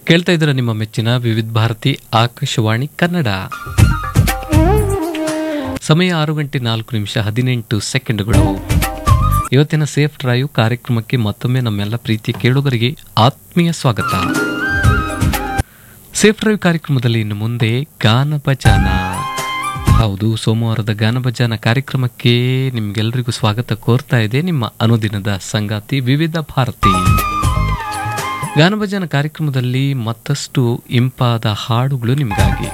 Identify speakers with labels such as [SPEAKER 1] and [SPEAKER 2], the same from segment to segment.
[SPEAKER 1] ಕೇಳ್ತಾ ಇದ್ದೀರ ನಿಮ್ಮ ಮೆಚ್ಚಿನ ವಿವಿಧ ಭಾರತಿ ಆಕಾಶವಾಣಿ ಕನ್ನಡ ಸಮಯ ಆರು ಗಂಟೆ ನಾಲ್ಕು ನಿಮಿಷ ಹದಿನೆಂಟು ಸೆಕೆಂಡುಗಳು ಇವತ್ತಿನ ಸೇಫ್ ಡ್ರೈವ್ ಕಾರ್ಯಕ್ರಮಕ್ಕೆ ಮತ್ತೊಮ್ಮೆ ನಮ್ಮೆಲ್ಲ ಪ್ರೀತಿಯ ಕೇಳುಗರಿಗೆ ಆತ್ಮೀಯ ಸ್ವಾಗತ ಸೇಫ್ ಡ್ರೈವ್ ಕಾರ್ಯಕ್ರಮದಲ್ಲಿ ಇನ್ನು ಮುಂದೆ ಗಾನ ಭಜಾನ ಹೌದು ಸೋಮವಾರದ ಗಾನ ಭಜಾನ ಕಾರ್ಯಕ್ರಮಕ್ಕೆ ನಿಮ್ಗೆಲ್ರಿಗೂ ಸ್ವಾಗತ ಕೋರ್ತಾ ಇದೆ ನಿಮ್ಮ ಅನುದಿನದ ಸಂಗಾತಿ ವಿವಿಧ ಭಾರತಿ ಗಾನ ಭಜಾನ ಕಾರ್ಯಕ್ರಮದಲ್ಲಿ ಮತ್ತಷ್ಟು ಇಂಪಾದ ಹಾಡುಗಳು ನಿಮಗಾಗಿ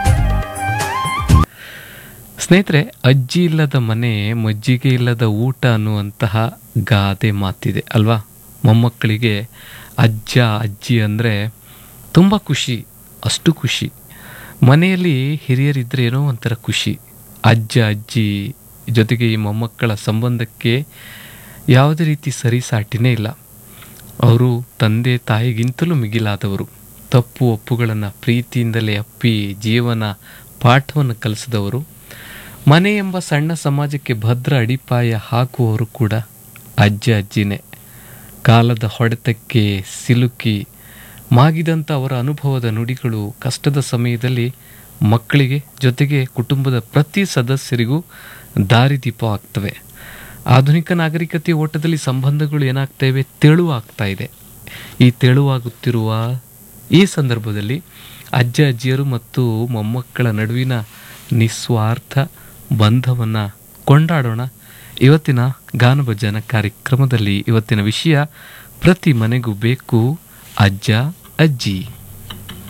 [SPEAKER 1] ಸ್ನೇಹಿತರೆ ಅಜ್ಜಿ ಇಲ್ಲದ ಮನೆ ಮಜ್ಜಿಗೆ ಇಲ್ಲದ ಊಟ ಅನ್ನುವಂತಹ ಗಾದೆ ಮಾತಿದೆ ಅಲ್ವಾ ಮೊಮ್ಮಕ್ಕಳಿಗೆ ಅಜ್ಜ ಅಜ್ಜಿ ಅಂದರೆ ತುಂಬ ಖುಷಿ ಅಷ್ಟು ಖುಷಿ ಮನೆಯಲ್ಲಿ ಹಿರಿಯರಿದ್ದರೆ ಏನೋ ಒಂಥರ ಖುಷಿ ಅಜ್ಜ ಅಜ್ಜಿ ಜೊತೆಗೆ ಈ ಮೊಮ್ಮಕ್ಕಳ ಸಂಬಂಧಕ್ಕೆ ಯಾವುದೇ ರೀತಿ ಸರಿಸಾಟಿನೇ ಇಲ್ಲ ಅವರು ತಂದೆ ತಾಯಿಗಿಂತಲೂ ಮಿಗಿಲಾದವರು ತಪ್ಪು ಒಪ್ಪುಗಳನ್ನು ಪ್ರೀತಿಯಿಂದಲೇ ಅಪ್ಪಿ ಜೀವನ ಪಾಠವನ್ನು ಕಲಿಸಿದವರು ಮನೆ ಎಂಬ ಸಣ್ಣ ಸಮಾಜಕ್ಕೆ ಭದ್ರ ಅಡಿಪಾಯ ಹಾಕುವವರು ಕೂಡ ಅಜ್ಜ ಅಜ್ಜಿನೇ ಕಾಲದ ಹೊಡೆತಕ್ಕೆ ಸಿಲುಕಿ ಮಾಗಿದಂಥ ಅವರ ಅನುಭವದ ನುಡಿಗಳು ಕಷ್ಟದ ಸಮಯದಲ್ಲಿ ಮಕ್ಕಳಿಗೆ ಜೊತೆಗೆ ಕುಟುಂಬದ ಪ್ರತಿ ಸದಸ್ಯರಿಗೂ ದಾರಿದೀಪ ಆಗ್ತವೆ ಆಧುನಿಕ ನಾಗರಿಕತೆಯ ಓಟದಲ್ಲಿ ಸಂಬಂಧಗಳು ಏನಾಗ್ತವೆ ತೆಳುವಾಗ್ತಾ ಇದೆ ಈ ತೆಳುವಾಗುತ್ತಿರುವ ಈ ಸಂದರ್ಭದಲ್ಲಿ ಅಜ್ಜ ಅಜ್ಜಿಯರು ಮತ್ತು ಮೊಮ್ಮಕ್ಕಳ ನಡುವಿನ ನಿಸ್ವಾರ್ಥ ಬಂಧವನ್ನು ಕೊಂಡಾಡೋಣ ಇವತ್ತಿನ ಗಾನಭಜನ ಕಾರ್ಯಕ್ರಮದಲ್ಲಿ ಇವತ್ತಿನ ವಿಷಯ ಪ್ರತಿ ಮನೆಗೂ ಬೇಕು ಅಜ್ಜ ಅಜ್ಜಿ